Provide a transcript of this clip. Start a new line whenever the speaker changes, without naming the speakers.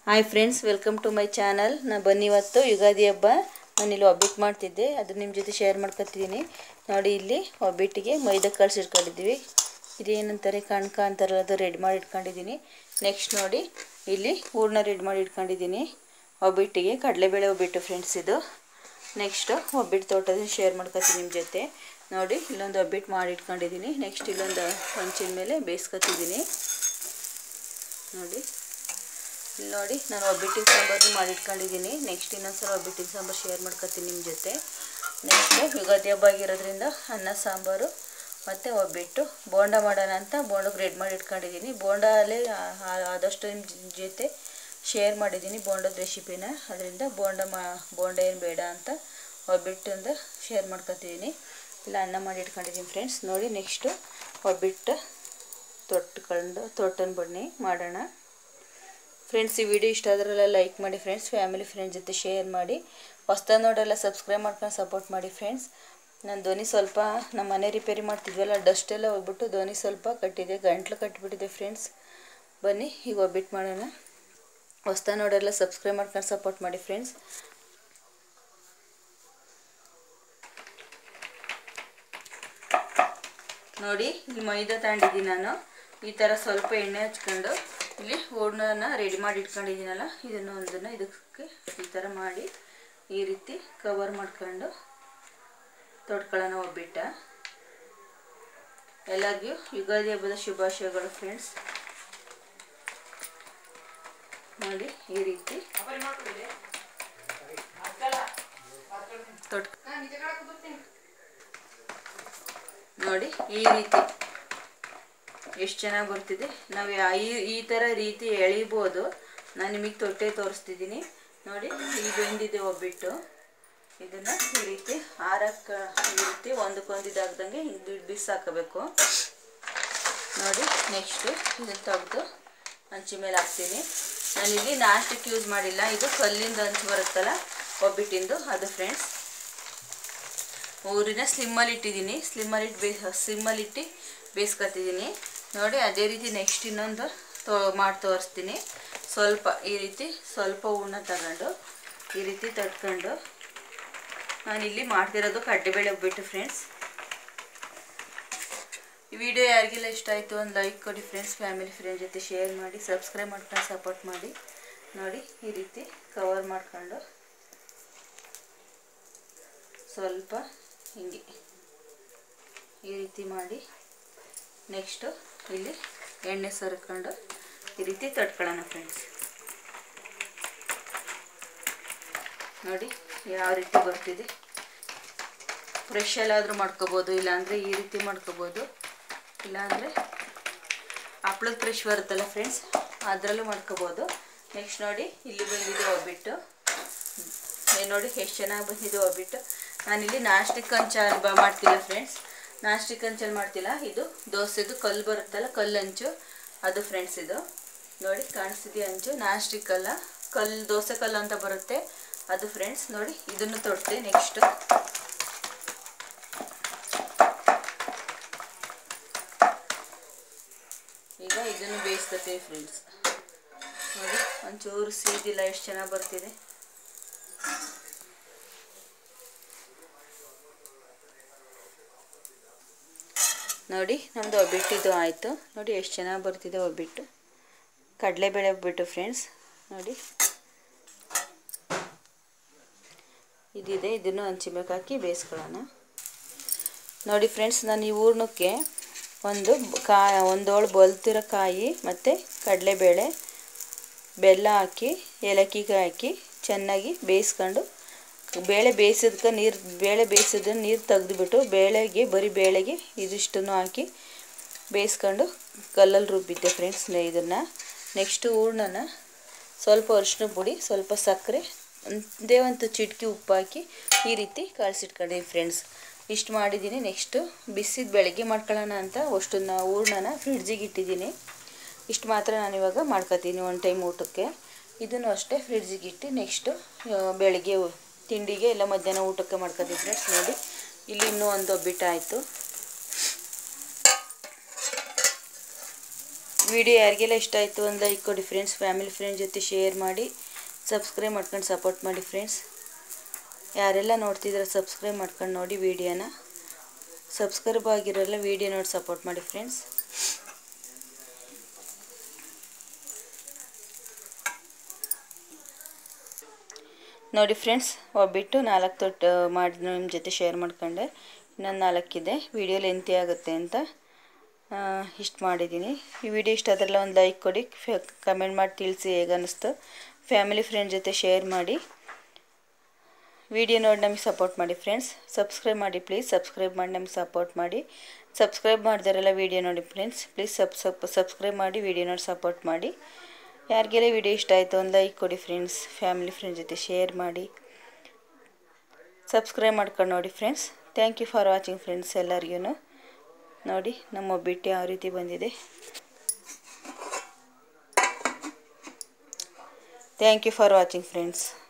hi friends welcome to my channel ನಾ ಬನ್ನಿ ಇವತ್ತು ಯುಗಾದಿ ಹಬ್ಬ ನಾನಿಲ್ಲಿ ಒಬ್ಬಿಟ್ಟು ಮಾಡ್ತಿದ್ದೆ ಅದು ನಿಮ್ಮ ಜೊತೆ ಶೇರ್ ಮಾಡ್ಕೊತಿದ್ದೀನಿ ನೋಡಿ ಇಲ್ಲಿ ಒಬ್ಬಿಟ್ಟಿಗೆ ಮೈದಾ ಕಳ್ಸಿ ಇಟ್ಕೊಂಡಿದ್ದೀವಿ ಇದೇನಂತಾರೆ ಕಣ್ಕ ಅಂತಾರಲ್ಲ ಅದು ರೆಡಿ ಮಾಡಿ ಇಟ್ಕೊಂಡಿದ್ದೀನಿ ನೆಕ್ಸ್ಟ್ ನೋಡಿ ಇಲ್ಲಿ ಹೂರ್ಣ ರೆಡಿ ಮಾಡಿ ಇಟ್ಕೊಂಡಿದ್ದೀನಿ ಒಬ್ಬಿಟ್ಟಿಗೆ ಕಡಲೆಬೇಳೆ ಒಬ್ಬಿಟ್ಟು ಫ್ರೆಂಡ್ಸ್ ಇದು ನೆಕ್ಸ್ಟು ಒಬ್ಬಿಟ್ಟು ತೋಟದ ಶೇರ್ ಮಾಡ್ಕೊತೀನಿ ನಿಮ್ಮ ಜೊತೆ ನೋಡಿ ಇಲ್ಲೊಂದು ಒಬ್ಬಿಟ್ಟು ಮಾಡಿ ಇಟ್ಕೊಂಡಿದ್ದೀನಿ ನೆಕ್ಸ್ಟ್ ಇಲ್ಲೊಂದು ಹಂಚಿನ ಮೇಲೆ ಬೇಯಿಸ್ಕೊತಿದ್ದೀನಿ ನೋಡಿ ಇಲ್ಲಿ ನೋಡಿ ನಾನು ಒಬ್ಬಿಟ್ಟಿನ ಸಾಂಬಾರು ಮಾಡಿಟ್ಕೊಂಡಿದ್ದೀನಿ ನೆಕ್ಸ್ಟ್ ಇನ್ನೊಂದ್ಸಲ ಒಬ್ಬಿಟ್ಟಿನ ಸಾಂಬಾರು ಶೇರ್ ಮಾಡ್ಕೊತೀನಿ ನಿಮ್ಮ ಜೊತೆ ನೆಕ್ಸ್ಟ್ ಯುಗಾದಿ ಹಬ್ಬ ಆಗಿರೋದ್ರಿಂದ ಅನ್ನ ಸಾಂಬಾರು ಮತ್ತು ಒಬ್ಬಿಟ್ಟು ಬೋಂಡ ಮಾಡೋಣ ಅಂತ ಬೋಂಡಕ್ಕೆ ರೆಡಿ ಮಾಡಿ ಇಟ್ಕೊಂಡಿದ್ದೀನಿ ಬೋಂಡ ಅಲ್ಲೇ ಆ- ಆ- ಆದಷ್ಟು ನಿಮ್ಮ ಜೊತೆ ಶೇರ್ ಮಾಡಿದ್ದೀನಿ ಬೋಂಡದ ರೆಸಿಪಿನ ಅದರಿಂದ ಬೋಂಡ ಮಾ ಬೋಂಡ ಏನು ಬೇಡ ಅಂತ ಒಬ್ಬಿಟ್ಟಿಂದ ಶೇರ್ ಮಾಡ್ಕೊತಿದ್ದೀನಿ ಇಲ್ಲ ಅನ್ನ ಮಾಡಿ ಇಟ್ಕೊಂಡಿದ್ದೀನಿ ಫ್ರೆಂಡ್ಸ್ ನೋಡಿ ನೆಕ್ಸ್ಟು ಒಬ್ಬಿಟ್ಟು ತೊಟ್ಕೊಂಡು ತೊಟ್ಟನ ಬನ್ನಿ ಮಾಡೋಣ ಫ್ರೆಂಡ್ಸ್ ಈ ವಿಡಿಯೋ ಇಷ್ಟ ಆದ್ರೆಲ್ಲ ಲೈಕ್ ಮಾಡಿ ಫ್ರೆಂಡ್ಸ್ ಫ್ಯಾಮಿಲಿ ಫ್ರೆಂಡ್ಸ್ ಜೊತೆ ಶೇರ್ ಮಾಡಿ ಹೊಸ್ದಾಗಿ ನೋಡೆಲ್ಲ ಸಬ್ಸ್ಕ್ರೈಬ್ ಮಾಡ್ಕೊಂಡು ಸಪೋರ್ಟ್ ಮಾಡಿ ಫ್ರೆಂಡ್ಸ್ ನಾನು ಧ್ವನಿ ಸ್ವಲ್ಪ ನಮ್ಮ ಮನೆ ರಿಪೇರಿ ಮಾಡ್ತಿದ್ವಲ್ಲ ಡಸ್ಟ್ ಎಲ್ಲ ಹೋಗ್ಬಿಟ್ಟು ಧ್ವನಿ ಸ್ವಲ್ಪ ಕಟ್ಟಿದೆ ಗಂಟ್ಲು ಕಟ್ಟಿಬಿಟ್ಟಿದೆ ಫ್ರೆಂಡ್ಸ್ ಬನ್ನಿ ಈಗ ಒಬ್ಬಿಟ್ಟು ಮಾಡೋಣ ಹೊಸ್ದಾಗಿ ನೋಡೆಲ್ಲ ಸಬ್ಸ್ಕ್ರೈಬ್ ಮಾಡ್ಕೊಂಡು ಸಪೋರ್ಟ್ ಮಾಡಿ ಫ್ರೆಂಡ್ಸ್ ನೋಡಿ ಇಲ್ಲಿ ಮೈದಾ ತಗೊಂಡಿದ್ದೀನಿ ನಾನು ಈ ಥರ ಸ್ವಲ್ಪ ಎಣ್ಣೆ ಹಚ್ಕೊಂಡು ಇಲ್ಲಿ ಹೂರ್ಣನ ರೆಡಿ ಮಾಡಿ ಇಟ್ಕೊಂಡಿದ್ದೀನಲ್ಲ ಇದನ್ನು ಒಂದನ್ನು ಇದಕ್ಕೆ ಈ ಥರ ಮಾಡಿ ಈ ರೀತಿ ಕವರ್ ಮಾಡ್ಕೊಂಡು ತೊಡ್ಕೊಳ್ಳೋಣ ಒಬ್ಬಿಟ್ಟ ಎಲ್ಲರಿಗೂ ಯುಗಾದಿ ಹಬ್ಬದ ಶುಭಾಶಯಗಳು ಫ್ರೆಂಡ್ಸ್ ನೋಡಿ ಈ ರೀತಿ ತೊಟ್ ನೋಡಿ ಈ ರೀತಿ ಎಷ್ಟು ಚೆನ್ನಾಗಿ ಬರ್ತಿದೆ ನಾವು ಯಾ- ಈ ಈ ಥರ ರೀತಿ ಎಳಿಬೋದು ನಾನು ನಿಮಗೆ ತೊಟ್ಟೆ ತೋರಿಸ್ತಿದ್ದೀನಿ ನೋಡಿ ಈ ಬೆಂದಿದೆ ಒಬ್ಬಿಟ್ಟು ಇದನ್ನು ಈ ರೀತಿ ಹಾರಕ್ಕೆ ಈ ರೀತಿ ಒಂದಕ್ಕೊಂದು ಇದಾಗ್ದಂಗೆ ಹಿಂಗೆ ಬಿಡ್ ಬಿಸಾಕಬೇಕು ನೋಡಿ ನೆಕ್ಸ್ಟು ಇದನ್ನು ತೆಗೆದು ಹಂಚಿ ಮೇಲೆ ಹಾಕ್ತೀನಿ ನಾನಿಲ್ಲಿ ನಾಷ್ಟಕ್ಕೆ ಯೂಸ್ ಮಾಡಿಲ್ಲ ಇದು ಕಲ್ಲಿಂದ ಹಂಚು ಬರುತ್ತಲ್ಲ ಒಬ್ಬಿಟ್ಟಿಂದು ಅದು ಫ್ರೆಂಡ್ಸ್ ಊರಿನ ಸ್ಲಿಮ್ಮಲ್ಲಿ ಇಟ್ಟಿದ್ದೀನಿ ಸ್ಲಿಮ್ಮಲ್ಲಿ ಇಟ್ಟು ಬೇ ಸ್ಲಿಮ್ಮಲ್ಲಿ ಇಟ್ಟು ಬೇಯಿಸ್ಕೊತಿದ್ದೀನಿ ನೋಡಿ ಅದೇ ರೀತಿ ನೆಕ್ಸ್ಟ್ ಇನ್ನೊಂದು ತೋ ಮಾಡಿ ತೋರಿಸ್ತೀನಿ ಸ್ವಲ್ಪ ಈ ರೀತಿ ಸ್ವಲ್ಪ ಹೂರ್ಣ ತಗೊಂಡು ಈ ರೀತಿ ತಟ್ಕೊಂಡು ನಾನಿಲ್ಲಿ ಮಾಡ್ತಿರೋದು ಕಡ್ಲೆಬೇಳೆ ಒಬ್ಬಿಟ್ಟು ಫ್ರೆಂಡ್ಸ್ ಈ ವಿಡಿಯೋ ಯಾರಿಗೆಲ್ಲ ಇಷ್ಟ ಆಯಿತು ಒಂದು ಲೈಕ್ ಕೊಡಿ ಫ್ರೆಂಡ್ಸ್ ಫ್ಯಾಮಿಲಿ ಫ್ರೆಂಡ್ ಜೊತೆ ಶೇರ್ ಮಾಡಿ ಸಬ್ಸ್ಕ್ರೈಬ್ ಮಾಡ್ಕೊಂಡು ಸಪೋರ್ಟ್ ಮಾಡಿ ನೋಡಿ ಈ ರೀತಿ ಕವರ್ ಮಾಡ್ಕೊಂಡು ಸ್ವಲ್ಪ ಹಿಂಗೆ ಈ ರೀತಿ ಮಾಡಿ ನೆಕ್ಸ್ಟು ಇಲ್ಲಿ ಎಣ್ಣೆ ಸರಿಕೊಂಡು ಈ ರೀತಿ ತಟ್ಕೊಳ್ಳೋಣ ಫ್ರೆಂಡ್ಸ್ ನೋಡಿ ಯಾವ ರೀತಿ ಬರ್ತಿದೆ ಫ್ರೆಶ್ ಎಲ್ಲಾದರೂ ಮಾಡ್ಕೋಬೋದು ಇಲ್ಲಾಂದರೆ ಈ ರೀತಿ ಮಾಡ್ಕೋಬೋದು ಇಲ್ಲಾಂದರೆ ಹಪ್ಳದ ಫ್ರೆಶ್ ಬರುತ್ತಲ್ಲ ಫ್ರೆಂಡ್ಸ್ ಅದರಲ್ಲೂ ಮಾಡ್ಕೋಬೋದು ನೆಕ್ಸ್ಟ್ ನೋಡಿ ಇಲ್ಲಿ ಬಂದಿದೆ ಒಬ್ಬಿಟ್ಟು ಏ ನೋಡಿ ಎಷ್ಟು ಚೆನ್ನಾಗಿ ಬಂದಿದೆ ಒಬ್ಬಿಟ್ಟು ನಾನಿಲ್ಲಿ ನಾಸ್ಟಿಕ್ ಹಂಚಲ್ಲಿ ಬ ಮಾಡ್ತಿಲ್ಲ ಫ್ರೆಂಡ್ಸ್ ನಾಸ್ಟಿಕ್ ಹಂಚಲ್ಲಿ ಮಾಡ್ತಿಲ್ಲ ಇದು ದೋಸೆದು ಕಲ್ಲು ಬರುತ್ತಲ್ಲ ಕಲ್ಲು ಹಂಚು ಅದು ಫ್ರೆಂಡ್ಸ್ ಇದು ನೋಡಿ ಕಾಣಿಸ್ತಿದೆ ಹಂಚು ನಾಸ್ಟಿಕ್ ಅಲ್ಲ ಕಲ್ಲು ದೋಸೆ ಕಲ್ಲು ಅಂತ ಬರುತ್ತೆ ಅದು ಫ್ರೆಂಡ್ಸ್ ನೋಡಿ ಇದನ್ನು ತೊಡ್ತೆ ನೆಕ್ಸ್ಟು ಈಗ ಇದನ್ನು ಬೇಯಿಸ್ಕೊತೀವಿ ಫ್ರೆಂಡ್ಸ್ ನೋಡಿ ಒಂಚೂರು ಸೀದಿಲ್ಲ ಎಷ್ಟು ಚೆನ್ನಾಗಿ ಬರ್ತಿದೆ ನೋಡಿ ನಮ್ಮದು ಒಬ್ಬಿಟ್ಟಿದ್ದು ಆಯಿತು ನೋಡಿ ಎಷ್ಟು ಚೆನ್ನಾಗಿ ಬರ್ತಿದೆ ಒಬ್ಬಿಟ್ಟು ಕಡಲೆಬೇಳೆ ಒಬ್ಬಿಟ್ಟು ಫ್ರೆಂಡ್ಸ್ ನೋಡಿ ಇದಿದೆ ಇದನ್ನು ಹಂಚಿಬೇಕು ಹಾಕಿ ಬೇಯಿಸ್ಕೊಳ್ಳೋಣ ನೋಡಿ ಫ್ರೆಂಡ್ಸ್ ನಾನು ಈ ಹೂರ್ಣಕ್ಕೆ ಒಂದು ಕಾ ಒಂದೋಳು ಬಲ್ತಿರೋ ಕಾಯಿ ಮತ್ತು ಕಡಲೆಬೇಳೆ ಬೆಲ್ಲ ಹಾಕಿ ಏಲಕ್ಕಿಗೆ ಹಾಕಿ ಚೆನ್ನಾಗಿ ಬೇಯಿಸ್ಕೊಂಡು ಬೇಳೆ ಬೇಯಿಸಿದ್ಕೆ ನೀರು ಬೇಳೆ ಬೇಯಿಸಿದ ನೀರು ತೆಗೆದುಬಿಟ್ಟು ಬೇಳೆಗೆ ಬರೀ ಬೇಳೆಗೆ ಇದಿಷ್ಟನ್ನು ಹಾಕಿ ಬೇಯಿಸ್ಕೊಂಡು ಕಲ್ಲಲ್ಲಿ ರುಬ್ಬಿದ್ದೆ ಫ್ರೆಂಡ್ಸ್ ಇದನ್ನು ನೆಕ್ಸ್ಟು ಹೂರ್ಣನ ಸ್ವಲ್ಪ ಅರಿಶಿನ ಪುಡಿ ಸ್ವಲ್ಪ ಸಕ್ಕರೆ ಒಂದೇ ಒಂದು ಚಿಟಕಿ ಉಪ್ಪು ಹಾಕಿ ಈ ರೀತಿ ಕಳಿಸಿಟ್ಕೊಂಡಿದ್ದೀನಿ ಫ್ರೆಂಡ್ಸ್ ಇಷ್ಟು ಮಾಡಿದ್ದೀನಿ ನೆಕ್ಸ್ಟು ಬಿಸಿದ ಬೆಳಗ್ಗೆ ಮಾಡ್ಕೊಳ್ಳೋಣ ಅಂತ ಅಷ್ಟನ್ನ ಹೂರ್ಣನ ಫ್ರಿಡ್ಜಿಗೆ ಇಟ್ಟಿದ್ದೀನಿ ಇಷ್ಟು ಮಾತ್ರ ನಾನು ಇವಾಗ ಮಾಡ್ಕೊತೀನಿ ಒನ್ ಟೈಮ್ ಊಟಕ್ಕೆ ಇದನ್ನು ಅಷ್ಟೇ ಫ್ರಿಡ್ಜಿಗೆ ಇಟ್ಟು ನೆಕ್ಸ್ಟು ಬೆಳಗ್ಗೆ ತಿಂಡಿಗೆ ಎಲ್ಲ ಮಧ್ಯಾಹ್ನ ಊಟಕ್ಕೆ ಮಾಡ್ಕೊತೀನಿ ಫ್ರೆಂಡ್ಸ್ ನೋಡಿ ಇಲ್ಲಿ ಇನ್ನೂ ಒಂದು ಒಬ್ಬಿಟ್ಟು ಆಯಿತು ವಿಡಿಯೋ ಯಾರಿಗೆಲ್ಲ ಇಷ್ಟ ಆಯಿತು ಒಂದು ಲೈಕ್ ಕೊಡಿ ಫ್ರೆಂಡ್ಸ್ ಫ್ಯಾಮಿಲಿ ಫ್ರೆಂಡ್ಸ್ ಜೊತೆ ಶೇರ್ ಮಾಡಿ ಸಬ್ಸ್ಕ್ರೈಬ್ ಮಾಡ್ಕೊಂಡು ಸಪೋರ್ಟ್ ಮಾಡಿ ಫ್ರೆಂಡ್ಸ್ ಯಾರೆಲ್ಲ ನೋಡ್ತಿದ್ರೆ ಸಬ್ಸ್ಕ್ರೈಬ್ ಮಾಡ್ಕೊಂಡು ನೋಡಿ ವಿಡಿಯೋನ ಸಬ್ಸ್ಕ್ರೈಬ್ ಆಗಿರೋಲ್ಲ ವಿಡಿಯೋ ನೋಡಿ ಸಪೋರ್ಟ್ ಮಾಡಿ ಫ್ರೆಂಡ್ಸ್ ನೋಡಿ ಫ್ರೆಂಡ್ಸ್ ಒಬ್ಬಿಟ್ಟು ನಾಲ್ಕು ತೊಟ್ಟು ಮಾಡಿ ನಿಮ್ಮ ಜೊತೆ ಶೇರ್ ಮಾಡ್ಕೊಂಡೆ ಇನ್ನೊಂದು ನಾಲ್ಕಿದೆ ವಿಡಿಯೋ ಲೆಂತಿ ಆಗುತ್ತೆ ಅಂತ ಇಷ್ಟು ಮಾಡಿದ್ದೀನಿ ಈ ವಿಡಿಯೋ ಇಷ್ಟ ಆದ್ರೆಲ್ಲ ಒಂದು ಲೈಕ್ ಕೊಡಿ ಕಮೆಂಟ್ ಮಾಡಿ ತಿಳಿಸಿ ಹೇಗೆ ಅನ್ನಿಸ್ತು ಫ್ಯಾಮಿಲಿ ಫ್ರೆಂಡ್ ಜೊತೆ ಶೇರ್ ಮಾಡಿ ವಿಡಿಯೋ ನೋಡಿ ನಮಗೆ ಸಪೋರ್ಟ್ ಮಾಡಿ ಫ್ರೆಂಡ್ಸ್ ಸಬ್ಸ್ಕ್ರೈಬ್ ಮಾಡಿ ಪ್ಲೀಸ್ ಸಬ್ಸ್ಕ್ರೈಬ್ ಮಾಡಿ ನಮಗೆ ಸಪೋರ್ಟ್ ಮಾಡಿ ಸಬ್ಸ್ಕ್ರೈಬ್ ಮಾಡಿದಾರೆಲ್ಲ ವಿಡಿಯೋ ನೋಡಿ friends please sub sub subscribe ಮಾಡಿ ವಿಡಿಯೋ ನೋಡಿ ಸಪೋರ್ಟ್ ಮಾಡಿ ಯಾರಿಗೆಲ್ಲ ವಿಡಿಯೋ ಇಷ್ಟ ಆಯಿತು ಒಂದು ಲೈಕ್ ಕೊಡಿ ಫ್ರೆಂಡ್ಸ್ ಫ್ಯಾಮಿಲಿ ಫ್ರೆಂಡ್ ಜೊತೆ ಶೇರ್ ಮಾಡಿ ಸಬ್ಸ್ಕ್ರೈಬ್ ಮಾಡ್ಕೊಂಡು ನೋಡಿ friends thank you for watching friends ಎಲ್ಲರಿಗೂ ನೋಡಿ ನಮ್ಮ ಒಬ್ಬಿಟ್ಟು ಯಾವ ರೀತಿ ಬಂದಿದೆ thank you for watching friends